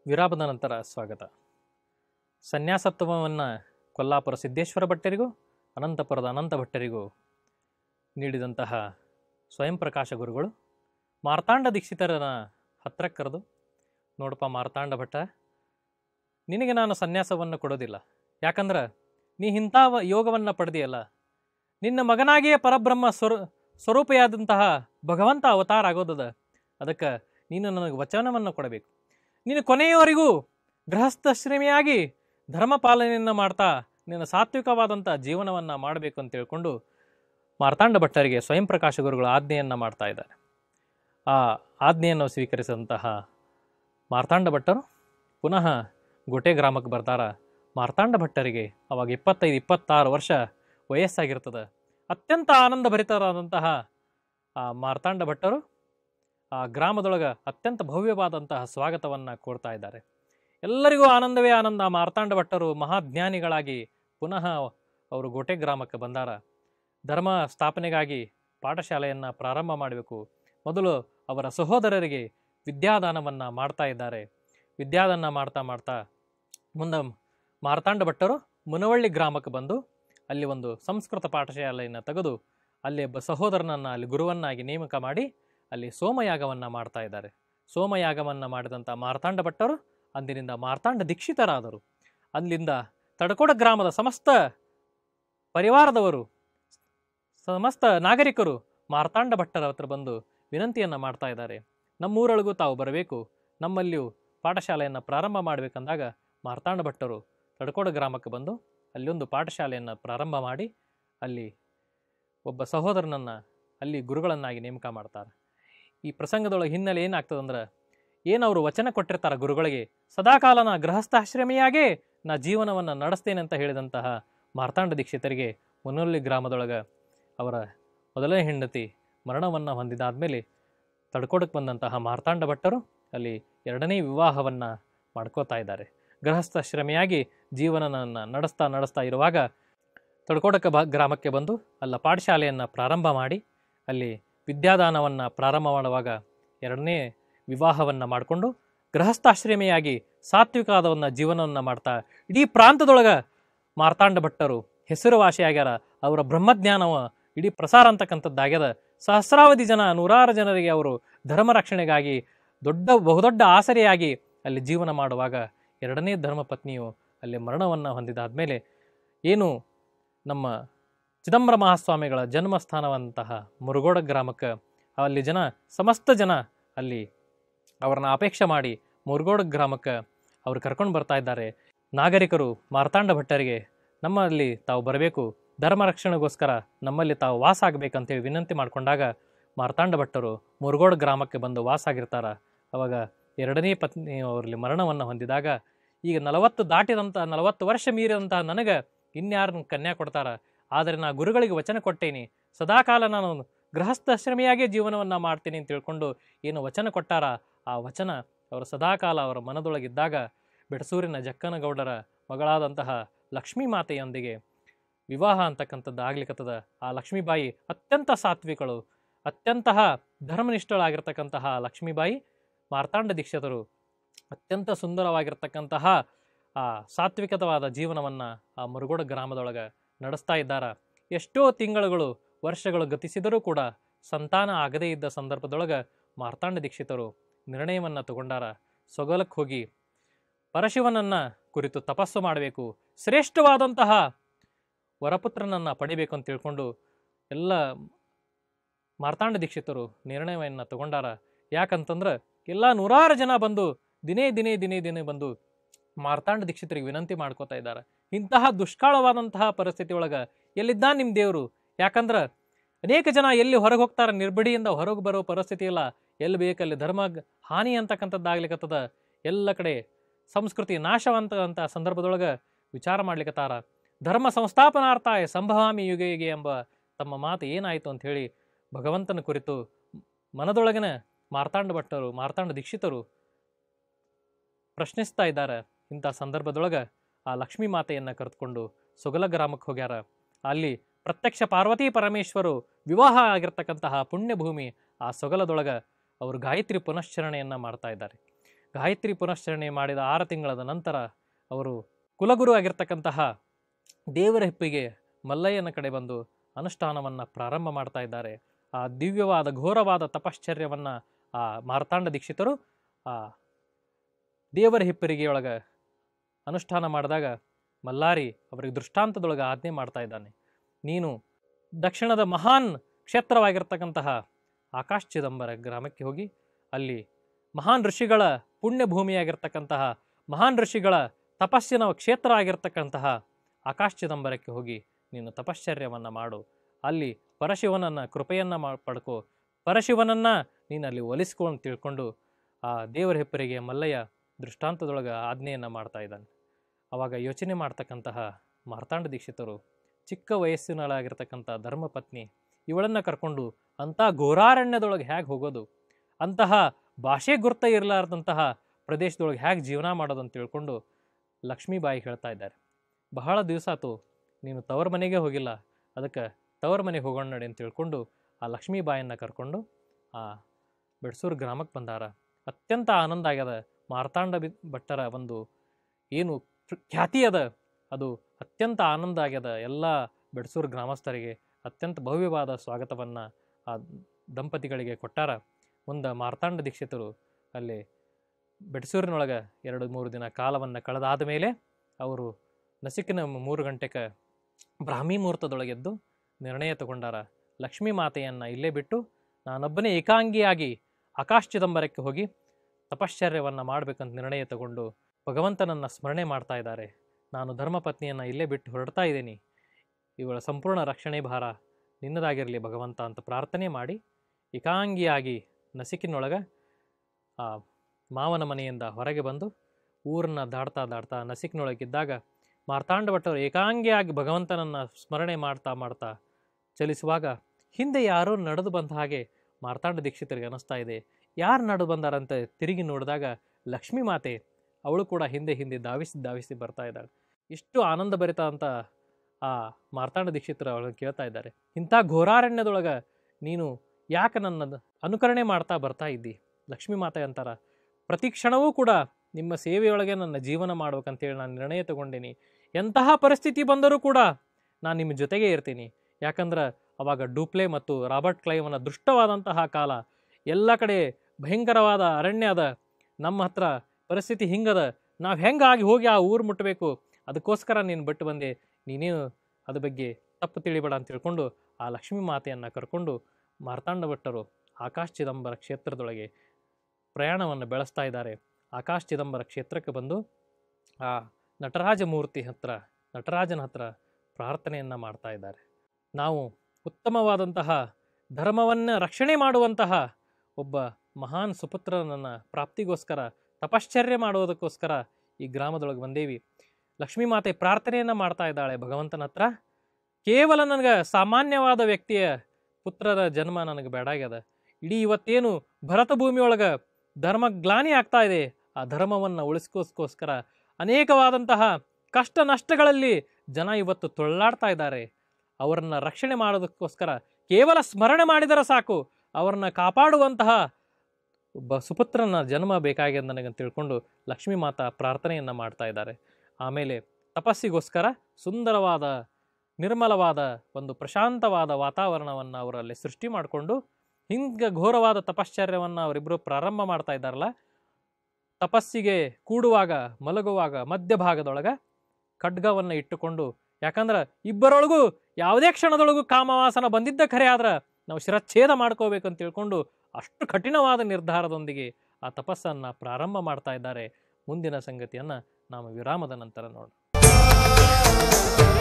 ವಿರಾಮದ ನಂತರ ಸ್ವಾಗತ ಸನ್ಯಾಸತ್ವವನ್ನು ಕೊಲ್ಲಾಪುರ ಸಿದ್ದೇಶ್ವರ ಭಟ್ಟರಿಗೂ ಅನಂತಪುರದ ಅನಂತ ಭಟ್ಟರಿಗೂ ನೀಡಿದಂತಹ ಸ್ವಯಂ ಪ್ರಕಾಶ ಗುರುಗಳು ಮಾರ್ತಾಂಡ ದೀಕ್ಷಿತರನ ಹತ್ರ ಕರೆದು ನೋಡಪ್ಪ ಮಾರ್ತಾಂಡ ಭಟ್ಟ ನಿನಗೆ ನಾನು ಸನ್ಯಾಸವನ್ನು ಕೊಡೋದಿಲ್ಲ ಯಾಕಂದ್ರೆ ನೀ ಇಂಥ ಯೋಗವನ್ನು ಪಡೆದಿಯಲ್ಲ ನಿನ್ನ ಮಗನಾಗಿಯೇ ಪರಬ್ರಹ್ಮ ಸ್ವರೂ ಸ್ವರೂಪಿಯಾದಂತಹ ಭಗವಂತ ಅವತಾರ ಆಗೋದದ ಅದಕ್ಕೆ ನೀನು ನನಗೆ ವಚನವನ್ನು ಕೊಡಬೇಕು ನೀನು ಕೊನೆಯವರೆಗೂ ಗೃಹಸ್ಥಶ್ರಮಿಯಾಗಿ ಧರ್ಮ ಪಾಲನೆಯನ್ನು ಮಾಡ್ತಾ ನಿನ್ನ ಸಾತ್ವಿಕವಾದಂಥ ಜೀವನವನ್ನು ಮಾಡಬೇಕು ಅಂತ ತಿಳ್ಕೊಂಡು ಮಾರ್ತಾಂಡ ಭಟ್ಟರಿಗೆ ಸ್ವಯಂ ಪ್ರಕಾಶ ಗುರುಗಳು ಆಜ್ಞೆಯನ್ನು ಮಾಡ್ತಾ ಇದ್ದಾರೆ ಆ ಆಜ್ಞೆಯನ್ನು ಸ್ವೀಕರಿಸಿದಂತಹ ಮಾರ್ತಾಂಡ ಭಟ್ಟರು ಪುನಃ ಗೋಟೆ ಗ್ರಾಮಕ್ಕೆ ಬರ್ತಾರ ಮಾರ್ತಾಂಡ ಭಟ್ಟರಿಗೆ ಅವಾಗ ಇಪ್ಪತ್ತೈದು ಇಪ್ಪತ್ತಾರು ವರ್ಷ ವಯಸ್ಸಾಗಿರ್ತದೆ ಅತ್ಯಂತ ಆನಂದ ಭರಿತರಾದಂತಹ ಆ ಮಾರ್ತಾಂಡ ಭಟ್ಟರು ಆ ಗ್ರಾಮದೊಳಗೆ ಅತ್ಯಂತ ಭವ್ಯವಾದಂತಹ ಸ್ವಾಗತವನ್ನು ಕೊಡ್ತಾ ಇದ್ದಾರೆ ಎಲ್ಲರಿಗೂ ಆನಂದವೇ ಆನಂದ ಮಾರ್ತಾಂಡ ಭಟ್ಟರು ಮಹಾಜ್ಞಾನಿಗಳಾಗಿ ಪುನಃ ಅವರು ಗೋಟೆ ಗ್ರಾಮಕ್ಕೆ ಬಂದಾರ ಧರ್ಮ ಸ್ಥಾಪನೆಗಾಗಿ ಪಾಠಶಾಲೆಯನ್ನು ಪ್ರಾರಂಭ ಮಾಡಬೇಕು ಮೊದಲು ಅವರ ಸಹೋದರರಿಗೆ ವಿದ್ಯಾದಾನವನ್ನು ಮಾಡ್ತಾ ಇದ್ದಾರೆ ವಿದ್ಯಾದಾನ ಮಾಡ್ತಾ ಮಾಡ್ತಾ ಮುಂದೆ ಮಾರ್ತಾಂಡ ಭಟ್ಟರು ಮುನವಳ್ಳಿ ಗ್ರಾಮಕ್ಕೆ ಬಂದು ಅಲ್ಲಿ ಒಂದು ಸಂಸ್ಕೃತ ಪಾಠಶಾಲೆಯನ್ನು ತೆಗೆದು ಅಲ್ಲಿ ಒಬ್ಬ ಸಹೋದರನನ್ನು ಅಲ್ಲಿ ಗುರುವನ್ನಾಗಿ ನೇಮಕ ಮಾಡಿ ಅಲ್ಲಿ ಸೋಮಯಾಗವನ್ನು ಮಾಡ್ತಾ ಇದ್ದಾರೆ ಸೋಮಯಾಗವನ್ನು ಮಾಡಿದಂಥ ಮಾರ್ತಾಂಡ ಭಟ್ಟರು ಅಂದಿನಿಂದ ಮಾರ್ತಾಂಡ ದೀಕ್ಷಿತರಾದರು ಅಲ್ಲಿಂದ ತಡಕೋಡ ಗ್ರಾಮದ ಸಮಸ್ತ ಪರಿವಾರದವರು ಸಮಸ್ತ ನಾಗರಿಕರು ಮಾರ್ತಾಂಡ ಭಟ್ಟರ ಹತ್ರ ಬಂದು ವಿನಂತಿಯನ್ನು ಮಾಡ್ತಾ ಇದ್ದಾರೆ ನಮ್ಮೂರೊಳಗೂ ತಾವು ಬರಬೇಕು ನಮ್ಮಲ್ಲಿಯೂ ಪಾಠಶಾಲೆಯನ್ನು ಪ್ರಾರಂಭ ಮಾಡಬೇಕಂದಾಗ ಮಾರ್ತಾಂಡ ಭಟ್ಟರು ತಡಕೋಡ ಗ್ರಾಮಕ್ಕೆ ಬಂದು ಅಲ್ಲೊಂದು ಪಾಠಶಾಲೆಯನ್ನು ಪ್ರಾರಂಭ ಮಾಡಿ ಅಲ್ಲಿ ಒಬ್ಬ ಸಹೋದರನನ್ನು ಅಲ್ಲಿ ಗುರುಗಳನ್ನಾಗಿ ನೇಮಕ ಮಾಡ್ತಾರೆ ಈ ಪ್ರಸಂಗದೊಳಗೆ ಹಿನ್ನೆಲೆ ಏನಾಗ್ತದಂದ್ರೆ ಏನು ಅವರು ವಚನ ಕೊಟ್ಟಿರ್ತಾರೆ ಗುರುಗಳಿಗೆ ಸದಾಕಾಲ ನಾ ಗೃಹಸ್ಥಾಶ್ರಮಿಯಾಗೇ ನಾ ಜೀವನವನ್ನು ನಡೆಸ್ತೇನೆ ಅಂತ ಹೇಳಿದಂತಹ ಮಾರ್ತಾಂಡ ದೀಕ್ಷಿತರಿಗೆ ಮುನ್ನೊಳ್ಳಿ ಗ್ರಾಮದೊಳಗೆ ಅವರ ಮೊದಲನೇ ಹೆಂಡತಿ ಮರಣವನ್ನು ಹೊಂದಿದಾದ್ಮೇಲೆ ತಡ್ಕೊಡಕ್ಕೆ ಬಂದಂತಹ ಮಾರ್ತಾಂಡ ಭಟ್ಟರು ಅಲ್ಲಿ ಎರಡನೇ ವಿವಾಹವನ್ನು ಮಾಡ್ಕೋತಾ ಇದ್ದಾರೆ ಗೃಹಸ್ಥಾಶ್ರಮಿಯಾಗಿ ಜೀವನವನ್ನು ನಡೆಸ್ತಾ ನಡೆಸ್ತಾ ಇರುವಾಗ ತಡ್ಕೋಡಕ ಬ ಗ್ರಾಮಕ್ಕೆ ಬಂದು ಅಲ್ಲ ಪಾಠಶಾಲೆಯನ್ನು ಪ್ರಾರಂಭ ಮಾಡಿ ಅಲ್ಲಿ ವಿದ್ಯಾದಾನವನ್ನು ಪ್ರಾರಂಭ ಮಾಡುವಾಗ ಎರಡನೇ ವಿವಾಹವನ್ನು ಮಾಡಿಕೊಂಡು ಗೃಹಸ್ಥಾಶ್ರಮಿಯಾಗಿ ಸಾತ್ವಿಕವಾದವನ್ನ ಜೀವನವನ್ನು ಮಾಡ್ತಾ ಇಡೀ ಪ್ರಾಂತದೊಳಗೆ ಮಾರ್ತಾಂಡ ಭಟ್ಟರು ಹೆಸರುವಾಸಿಯಾಗ್ಯಾರ ಅವರ ಬ್ರಹ್ಮಜ್ಞಾನವ ಇಡೀ ಪ್ರಸಾರ ಅಂತಕ್ಕಂಥದ್ದಾಗ್ಯದ ಸಹಸ್ರಾವಧಿ ಜನ ನೂರಾರು ಜನರಿಗೆ ಅವರು ಧರ್ಮ ರಕ್ಷಣೆಗಾಗಿ ದೊಡ್ಡ ಬಹುದೊಡ್ಡ ಆಸರೆಯಾಗಿ ಅಲ್ಲಿ ಜೀವನ ಮಾಡುವಾಗ ಎರಡನೇ ಧರ್ಮಪತ್ನಿಯು ಅಲ್ಲಿ ಮರಣವನ್ನು ಹೊಂದಿದಾದ್ಮೇಲೆ ಏನು ನಮ್ಮ ಚಿದಂಬರ ಮಹಾಸ್ವಾಮಿಗಳ ಜನ್ಮಸ್ಥಾನವಂತಹ ಮುರುಗೋಡ ಗ್ರಾಮಕ್ಕೆ ಅಲ್ಲಿ ಜನ ಸಮಸ್ತ ಜನ ಅಲ್ಲಿ ಅವರನ್ನ ಅಪೇಕ್ಷೆ ಮಾಡಿ ಮುರುಗೋಡ ಗ್ರಾಮಕ್ಕೆ ಅವ್ರು ಕರ್ಕೊಂಡು ಬರ್ತಾ ಇದ್ದಾರೆ ನಾಗರಿಕರು ಮಾರ್ತಾಂಡ ಭಟ್ಟರಿಗೆ ನಮ್ಮಲ್ಲಿ ತಾವು ಬರಬೇಕು ಧರ್ಮ ರಕ್ಷಣೆಗೋಸ್ಕರ ನಮ್ಮಲ್ಲಿ ತಾವು ವಾಸ ಆಗಬೇಕಂತೇಳಿ ವಿನಂತಿ ಮಾಡಿಕೊಂಡಾಗ ಮಾರ್ತಾಂಡ ಭಟ್ಟರು ಮುರುಗೋಡ ಗ್ರಾಮಕ್ಕೆ ಬಂದು ವಾಸ ಆಗಿರ್ತಾರ ಅವಾಗ ಎರಡನೇ ಪತ್ನಿ ಅವರಲ್ಲಿ ಮರಣವನ್ನು ಹೊಂದಿದಾಗ ಈಗ ನಲವತ್ತು ದಾಟಿದಂಥ ನಲವತ್ತು ವರ್ಷ ಮೀರಿದಂತಹ ನನಗೆ ಇನ್ಯಾರನ್ನ ಕನ್ಯಾ ಕೊಡ್ತಾರ ಆದರೆ ನಾ ಗುರುಗಳಿಗೆ ವಚನ ಕೊಟ್ಟೇನಿ ಸದಾಕಾಲ ನಾನು ಗೃಹಸ್ಥಾಶ್ರಮಿಯಾಗೇ ಜೀವನವನ್ನು ಮಾಡ್ತೀನಿ ಅಂತ ತಿಳ್ಕೊಂಡು ಏನು ವಚನ ಕೊಟ್ಟಾರ ಆ ವಚನ ಅವರು ಸದಾಕಾಲ ಅವರ ಮನದೊಳಗಿದ್ದಾಗ ಬೆಡಸೂರಿನ ಜಕ್ಕನಗೌಡರ ಮಗಳಾದಂತಹ ಲಕ್ಷ್ಮೀ ಮಾತೆಯೊಂದಿಗೆ ವಿವಾಹ ಅಂತಕ್ಕಂಥದ್ದು ಆಗ್ಲಿಕ್ಕತ್ತದ ಆ ಲಕ್ಷ್ಮೀಬಾಯಿ ಅತ್ಯಂತ ಸಾತ್ವಿಕಳು ಅತ್ಯಂತಹ ಧರ್ಮನಿಷ್ಠಳಾಗಿರ್ತಕ್ಕಂತಹ ಲಕ್ಷ್ಮೀಬಾಯಿ ಮಾರ್ತಾಂಡ ದೀಕ್ಷಿತರು ಅತ್ಯಂತ ಸುಂದರವಾಗಿರ್ತಕ್ಕಂತಹ ಆ ಸಾತ್ವಿಕತವಾದ ಜೀವನವನ್ನು ಆ ಮುರುಗೋಡ ಗ್ರಾಮದೊಳಗೆ ನಡೆಸ್ತಾ ಇದ್ದಾರ ಎಷ್ಟೋ ತಿಂಗಳುಗಳು ವರ್ಷಗಳು ಗತಿಸಿದರೂ ಕೂಡ ಸಂತಾನ ಆಗದೇ ಇದ್ದ ಸಂದರ್ಭದೊಳಗೆ ಮಾರ್ತಾಂಡ ದೀಕ್ಷಿತರು ನಿರ್ಣಯವನ್ನು ತಗೊಂಡಾರ ಸೊಗಲಕ್ಕೆ ಹೋಗಿ ಪರಶಿವನನ್ನ ಕುರಿತು ತಪಸ್ಸು ಮಾಡಬೇಕು ಶ್ರೇಷ್ಠವಾದಂತಹ ವರಪುತ್ರನನ್ನು ಪಡಿಬೇಕು ಅಂತ ತಿಳ್ಕೊಂಡು ಎಲ್ಲ ಮಾರ್ತಾಂಡ ದೀಕ್ಷಿತರು ನಿರ್ಣಯವನ್ನು ತಗೊಂಡಾರ ಯಾಕಂತಂದ್ರೆ ಎಲ್ಲ ನೂರಾರು ಜನ ಬಂದು ದಿನೇ ದಿನೇ ದಿನೇ ದಿನೇ ಬಂದು ಮಾರ್ತಾಂಡ ದೀಕ್ಷಿತರಿಗೆ ವಿನಂತಿ ಮಾಡ್ಕೋತಾ ಇದ್ದಾರೆ ಇಂತಹ ದುಷ್ಕಾಳವಾದಂತಹ ಪರಿಸ್ಥಿತಿ ಒಳಗೆ ಎಲ್ಲಿದ್ದ ನಿಮ್ಮ ದೇವರು ಯಾಕಂದ್ರೆ ಅನೇಕ ಜನ ಎಲ್ಲಿ ಹೊರಗೆ ಹೋಗ್ತಾರೆ ನಿರ್ಬಿಡಿಯಿಂದ ಹೊರಗೆ ಬರೋ ಪರಿಸ್ಥಿತಿ ಇಲ್ಲ ಎಲ್ಲಿ ಬೇಕಲ್ಲಿ ಧರ್ಮ ಹಾನಿ ಅಂತಕ್ಕಂಥದ್ದಾಗ್ಲಿಕ್ಕತ್ತದ ಎಲ್ಲ ಕಡೆ ಸಂಸ್ಕೃತಿ ನಾಶವಂತ ಅಂತ ಸಂದರ್ಭದೊಳಗೆ ವಿಚಾರ ಮಾಡ್ಲಿಕ್ಕತ್ತಾರ ಧರ್ಮ ಸಂಸ್ಥಾಪನಾರ್ಥಾಯ ಸಂಭವಾಮಿ ಯುಗೆ ಯುಗೆ ಎಂಬ ತಮ್ಮ ಮಾತು ಏನಾಯಿತು ಅಂತ ಹೇಳಿ ಭಗವಂತನ ಕುರಿತು ಮನದೊಳಗಿನ ಮಾರ್ತಾಂಡ ಭಟ್ಟರು ಮಾರ್ತಾಂಡ ದೀಕ್ಷಿತರು ಪ್ರಶ್ನಿಸ್ತಾ ಇದ್ದಾರೆ ಇಂಥ ಸಂದರ್ಭದೊಳಗೆ ಆ ಲಕ್ಷ್ಮೀ ಮಾತೆಯನ್ನು ಕರೆದುಕೊಂಡು ಸೊಗಲ ಗ್ರಾಮಕ್ಕೆ ಹೋಗ್ಯಾರ ಅಲ್ಲಿ ಪ್ರತ್ಯಕ್ಷ ಪಾರ್ವತಿ ಪರಮೇಶ್ವರು ವಿವಾಹ ಆಗಿರ್ತಕ್ಕಂತಹ ಪುಣ್ಯಭೂಮಿ ಆ ಸೊಗಲದೊಳಗೆ ಅವರು ಗಾಯತ್ರಿ ಪುನಶ್ಚರಣೆಯನ್ನು ಮಾಡ್ತಾ ಇದ್ದಾರೆ ಗಾಯತ್ರಿ ಪುನಶ್ಚರಣೆ ಮಾಡಿದ ಆರು ತಿಂಗಳದ ನಂತರ ಅವರು ಕುಲಗುರು ಆಗಿರ್ತಕ್ಕಂತಹ ದೇವರ ಹೆಪ್ಪಿಗೆ ಮಲ್ಲಯ್ಯನ ಕಡೆ ಬಂದು ಅನುಷ್ಠಾನವನ್ನು ಪ್ರಾರಂಭ ಮಾಡ್ತಾ ಇದ್ದಾರೆ ಆ ದಿವ್ಯವಾದ ಘೋರವಾದ ತಪಶ್ಚರ್ಯವನ್ನು ಆ ಮಾರ್ತಾಂಡ ದೀಕ್ಷಿತರು ಆ ದೇವರ ಹಿಪ್ಪರಿಗೆ ಒಳಗೆ ಅನುಷ್ಠಾನ ಮಾಡಿದಾಗ ಮಲ್ಲಾರಿ ಅವರಿಗೆ ದೃಷ್ಟಾಂತದೊಳಗೆ ಆಜ್ಞೆ ಮಾಡ್ತಾ ಇದ್ದಾನೆ ನೀನು ದಕ್ಷಿಣದ ಮಹಾನ್ ಕ್ಷೇತ್ರವಾಗಿರ್ತಕ್ಕಂತಹ ಆಕಾಶ್ ಚಿದಂಬರ ಗ್ರಾಮಕ್ಕೆ ಹೋಗಿ ಅಲ್ಲಿ ಮಹಾನ್ ಋಷಿಗಳ ಪುಣ್ಯ ಭೂಮಿಯಾಗಿರ್ತಕ್ಕಂತಹ ಮಹಾನ್ ಋಷಿಗಳ ತಪಸ್ಸಿನ ಕ್ಷೇತ್ರ ಆಗಿರ್ತಕ್ಕಂತಹ ಆಕಾಶ್ ಚಿದಂಬರಕ್ಕೆ ಹೋಗಿ ನೀನು ತಪಶ್ಚರ್ಯವನ್ನು ಮಾಡು ಅಲ್ಲಿ ಪರಶಿವನನ್ನು ಕೃಪೆಯನ್ನು ಮಾ ಪಡ್ಕೋ ಪರಶಿವನನ್ನು ನೀನು ಅಲ್ಲಿ ಒಲಿಸ್ಕೊಂಡು ತಿಳ್ಕೊಂಡು ಆ ದೇವರ ಹೆಪ್ಪರಿಗೆ ಮಲ್ಲಯ್ಯ ದೃಷ್ಟಾಂತದೊಳಗೆ ಆಜ್ಞೆಯನ್ನು ಮಾಡ್ತಾ ಇದ್ದಾನೆ ಅವಾಗ ಯೋಚನೆ ಮಾಡ್ತಕ್ಕಂತಹ ಮಾರ್ತಾಂಡ ದೀಕ್ಷಿತರು ಚಿಕ್ಕ ವಯಸ್ಸಿನಳಾಗಿರ್ತಕ್ಕಂಥ ಧರ್ಮಪತ್ನಿ ಇವಳನ್ನು ಕರ್ಕೊಂಡು ಅಂಥ ಘೋರಾರಣ್ಯದೊಳಗೆ ಹೇಗೆ ಹೋಗೋದು ಅಂತಹ ಭಾಷೆ ಗುರ್ತ ಇರಲಾರ್ದಂತಹ ಪ್ರದೇಶದೊಳಗೆ ಹೇಗೆ ಜೀವನ ಮಾಡೋದು ಅಂತ ತಿಳ್ಕೊಂಡು ಲಕ್ಷ್ಮೀಬಾಯಿ ಹೇಳ್ತಾ ಇದ್ದಾರೆ ಬಹಳ ದಿವಸ ಆತು ನೀನು ತವರ ಮನೆಗೆ ಹೋಗಿಲ್ಲ ಅದಕ್ಕೆ ತವರ ಮನೆಗೆ ಹೋಗೋಣ ನಡಿ ಅಂತ ತಿಳ್ಕೊಂಡು ಆ ಲಕ್ಷ್ಮೀಬಾಯಿಯನ್ನು ಕರ್ಕೊಂಡು ಆ ಬೆಡ್ಸೂರು ಗ್ರಾಮಕ್ಕೆ ಬಂದಾರ ಅತ್ಯಂತ ಆನಂದ ಆಗ್ಯದ ಮಾರ್ತಾಂಡ ಬಿ ಭಟ್ಟರ ಒಂದು ಏನು ಪ್ರ- ಖ್ಯಾತಿ ಅದ ಅದು ಅತ್ಯಂತ ಆನಂದ ಆಗ್ಯದ ಎಲ್ಲ ಬೆಡ್ಸೂರು ಗ್ರಾಮಸ್ಥರಿಗೆ ಅತ್ಯಂತ ಭವ್ಯವಾದ ಸ್ವಾಗತವನ್ನು ಆ ದಂಪತಿಗಳಿಗೆ ಕೊಟ್ಟಾರ ಮುಂದೆ ಮಾರ್ತಾಂಡ ದೀಕ್ಷಿತರು ಅಲ್ಲಿ ಬೆಡ್ಸೂರಿನೊಳಗೆ ಎರಡು ಮೂರು ದಿನ ಕಾಲವನ್ನು ಕಳೆದಾದ ಮೇಲೆ ಅವರು ನಸಿಕಿನ ಮೂರು ಗಂಟೆಗೆ ಬ್ರಾಹ್ಮಿ ಮುಹೂರ್ತದೊಳಗೆದ್ದು ನಿರ್ಣಯ ತಗೊಂಡಾರ ಲಕ್ಷ್ಮೀ ಮಾತೆಯನ್ನು ಇಲ್ಲೇ ಬಿಟ್ಟು ನಾನೊಬ್ಬನೇ ಏಕಾಂಗಿಯಾಗಿ ಆಕಾಶ್ ಚಿದಂಬರಕ್ಕೆ ಹೋಗಿ ತಪಶ್ಚರ್ಯವನ್ನು ಮಾಡಬೇಕಂತ ನಿರ್ಣಯ ತಗೊಂಡು ಭಗವಂತನನ್ನು ಸ್ಮರಣೆ ಮಾಡ್ತಾ ಇದ್ದಾರೆ ನಾನು ಧರ್ಮಪತ್ನಿಯನ್ನು ಇಲ್ಲೇ ಬಿಟ್ಟು ಹೊರಡ್ತಾ ಇದ್ದೀನಿ ಇವಳ ಸಂಪೂರ್ಣ ರಕ್ಷಣೆ ಭಾರ ನಿನ್ನದಾಗಿರಲಿ ಭಗವಂತ ಅಂತ ಪ್ರಾರ್ಥನೆ ಮಾಡಿ ಏಕಾಂಗಿಯಾಗಿ ನಸಿಕಿನೊಳಗೆ ಆ ಮಾವನ ಮನೆಯಿಂದ ಹೊರಗೆ ಬಂದು ಊರನ್ನ ದಾಡ್ತಾ ದಾಡ್ತಾ ನಸಿಕಿನೊಳಗಿದ್ದಾಗ ಮಾರ್ತಾಂಡ ಭಟ್ಟರು ಏಕಾಂಗಿಯಾಗಿ ಭಗವಂತನನ್ನು ಸ್ಮರಣೆ ಮಾಡ್ತಾ ಮಾಡ್ತಾ ಚಲಿಸುವಾಗ ಹಿಂದೆ ಯಾರೋ ನಡೆದು ಬಂದ ಹಾಗೆ ಮಾರ್ತಾಂಡ ದೀಕ್ಷಿತರಿಗೆ ಅನ್ನಿಸ್ತಾ ಇದೆ ಯಾರು ನಡೆದು ಬಂದಾರಂತ ತಿರುಗಿ ನೋಡಿದಾಗ ಲಕ್ಷ್ಮೀ ಮಾತೆ ಅವಳು ಕೂಡ ಹಿಂದೆ ಹಿಂದೆ ಧಾವಿಸಿ ಧಾವಿಸಿ ಬರ್ತಾ ಇದ್ದಾಳೆ ಇಷ್ಟು ಆನಂದ ಭರಿತ ಅಂತ ಆ ಮಾರ್ತಾಂಡ ದೀಕ್ಷಿತರು ಅವಳನ್ನು ಕೇಳ್ತಾ ಇದ್ದಾರೆ ಇಂಥ ಘೋರಾರಣ್ಯದೊಳಗೆ ನೀನು ಯಾಕೆ ನನ್ನ ಅನುಕರಣೆ ಮಾಡ್ತಾ ಬರ್ತಾ ಇದ್ದಿ ಲಕ್ಷ್ಮೀ ಮಾತೆ ಅಂತಾರ ಪ್ರತಿ ಕ್ಷಣವೂ ಕೂಡ ನಿಮ್ಮ ಸೇವೆಯೊಳಗೆ ನನ್ನ ಜೀವನ ಮಾಡ್ಬೇಕಂತೇಳಿ ನಾನು ನಿರ್ಣಯ ತಗೊಂಡೀನಿ ಎಂತಹ ಪರಿಸ್ಥಿತಿ ಬಂದರೂ ಕೂಡ ನಾನು ನಿಮ್ಮ ಜೊತೆಗೆ ಇರ್ತೀನಿ ಯಾಕಂದ್ರೆ ಅವಾಗ ಡೂಪ್ಲೆ ಮತ್ತು ರಾಬರ್ಟ್ ಕ್ಲೈವನ ದುಷ್ಟವಾದಂತಹ ಕಾಲ ಎಲ್ಲ ಕಡೆ ಭಯಂಕರವಾದ ಅರಣ್ಯ ಅದ ನಮ್ಮ ಹತ್ರ ಪರಿಸ್ಥಿತಿ ಹಿಂಗದ ನಾವು ಹೆಂಗಾಗಿ ಹೋಗಿ ಆ ಊರು ಮುಟ್ಟಬೇಕು ಅದಕ್ಕೋಸ್ಕರ ನೀನು ಬಿಟ್ಟು ಬಂದೆ ನೀನೇನು ಅದ್ರ ಬಗ್ಗೆ ತಪ್ಪು ತಿಳಿಬೇಡ ಅಂತ ತಿಳ್ಕೊಂಡು ಆ ಲಕ್ಷ್ಮೀ ಮಾತೆಯನ್ನು ಕರ್ಕೊಂಡು ಮಾರ್ತಾಂಡ ಭಟ್ಟರು ಆಕಾಶ್ ಚಿದಂಬರ ಕ್ಷೇತ್ರದೊಳಗೆ ಪ್ರಯಾಣವನ್ನು ಬೆಳೆಸ್ತಾ ಇದ್ದಾರೆ ಆಕಾಶ್ ಚಿದಂಬರ ಕ್ಷೇತ್ರಕ್ಕೆ ಬಂದು ಆ ನಟರಾಜ ಮೂರ್ತಿ ಹತ್ರ ನಟರಾಜನ ಹತ್ರ ಪ್ರಾರ್ಥನೆಯನ್ನು ಮಾಡ್ತಾ ಇದ್ದಾರೆ ನಾವು ಉತ್ತಮವಾದಂತಹ ಧರ್ಮವನ್ನು ರಕ್ಷಣೆ ಮಾಡುವಂತಹ ಒಬ್ಬ ಮಹಾನ್ ಸುಪುತ್ರನನ್ನು ಪ್ರಾಪ್ತಿಗೋಸ್ಕರ ತಪಶ್ಚರ್ಯ ಮಾಡುವುದಕ್ಕೋಸ್ಕರ ಈ ಗ್ರಾಮದೊಳಗೆ ಬಂದೇವಿ ಲಕ್ಷ್ಮೀ ಮಾತೆ ಪ್ರಾರ್ಥನೆಯನ್ನು ಮಾಡ್ತಾ ಇದ್ದಾಳೆ ಭಗವಂತನ ಹತ್ರ ಕೇವಲ ನನಗೆ ಸಾಮಾನ್ಯವಾದ ವ್ಯಕ್ತಿಯ ಪುತ್ರರ ಜನ್ಮ ನನಗೆ ಬೇಡಾಗ್ಯದ ಇಡೀ ಇವತ್ತೇನು ಭರತ ಭೂಮಿಯೊಳಗೆ ಧರ್ಮ ಗ್ಲಾನಿ ಆಗ್ತಾ ಇದೆ ಆ ಧರ್ಮವನ್ನು ಉಳಿಸ್ಕೋಸ್ಕೋಸ್ಕರ ಅನೇಕವಾದಂತಹ ಕಷ್ಟ ನಷ್ಟಗಳಲ್ಲಿ ಜನ ಇವತ್ತು ತೊಳ್ಳಾಡ್ತಾ ಇದ್ದಾರೆ ಅವರನ್ನು ರಕ್ಷಣೆ ಮಾಡೋದಕ್ಕೋಸ್ಕರ ಕೇವಲ ಸ್ಮರಣೆ ಮಾಡಿದರೆ ಸಾಕು ಅವರನ್ನು ಕಾಪಾಡುವಂತಹ ಒಬ್ಬ ಸುಪುತ್ರನ ಜನ್ಮ ಬೇಕಾಗ್ಯದ ನನಗಂತ ತಿಳ್ಕೊಂಡು ಲಕ್ಷ್ಮೀ ಮಾತಾ ಪ್ರಾರ್ಥನೆಯನ್ನು ಮಾಡ್ತಾ ಇದ್ದಾರೆ ಆಮೇಲೆ ತಪಸ್ಸಿಗೋಸ್ಕರ ಸುಂದರವಾದ ನಿರ್ಮಲವಾದ ಒಂದು ಪ್ರಶಾಂತವಾದ ವಾತಾವರಣವನ್ನು ಅವರಲ್ಲಿ ಸೃಷ್ಟಿ ಮಾಡಿಕೊಂಡು ಹಿಂಗೆ ಘೋರವಾದ ತಪಶ್ಚರ್ಯವನ್ನು ಅವರಿಬ್ಬರು ಪ್ರಾರಂಭ ಮಾಡ್ತಾ ಇದ್ದಾರಲ್ಲ ತಪಸ್ಸಿಗೆ ಕೂಡುವಾಗ ಮಲಗುವಾಗ ಮಧ್ಯಭಾಗದೊಳಗೆ ಖಡ್ಗವನ್ನು ಇಟ್ಟುಕೊಂಡು ಯಾಕಂದ್ರೆ ಇಬ್ಬರೊಳಗೂ ಯಾವುದೇ ಕ್ಷಣದೊಳಗೂ ಕಾಮವಾಸನ ಬಂದಿದ್ದ ಖರೆ ಆದ್ರೆ ನಾವು ಶಿರಚ್ಛೇದ ಮಾಡ್ಕೋಬೇಕು ಅಂತ ತಿಳ್ಕೊಂಡು ಅಷ್ಟು ಕಠಿಣವಾದ ನಿರ್ಧಾರದೊಂದಿಗೆ ಆ ತಪಸ್ಸನ್ನು ಪ್ರಾರಂಭ ಮಾಡ್ತಾ ಇದ್ದಾರೆ ಮುಂದಿನ ಸಂಗತಿಯನ್ನು ನಾವು ವಿರಾಮದ ನಂತರ ನೋಡೋಣ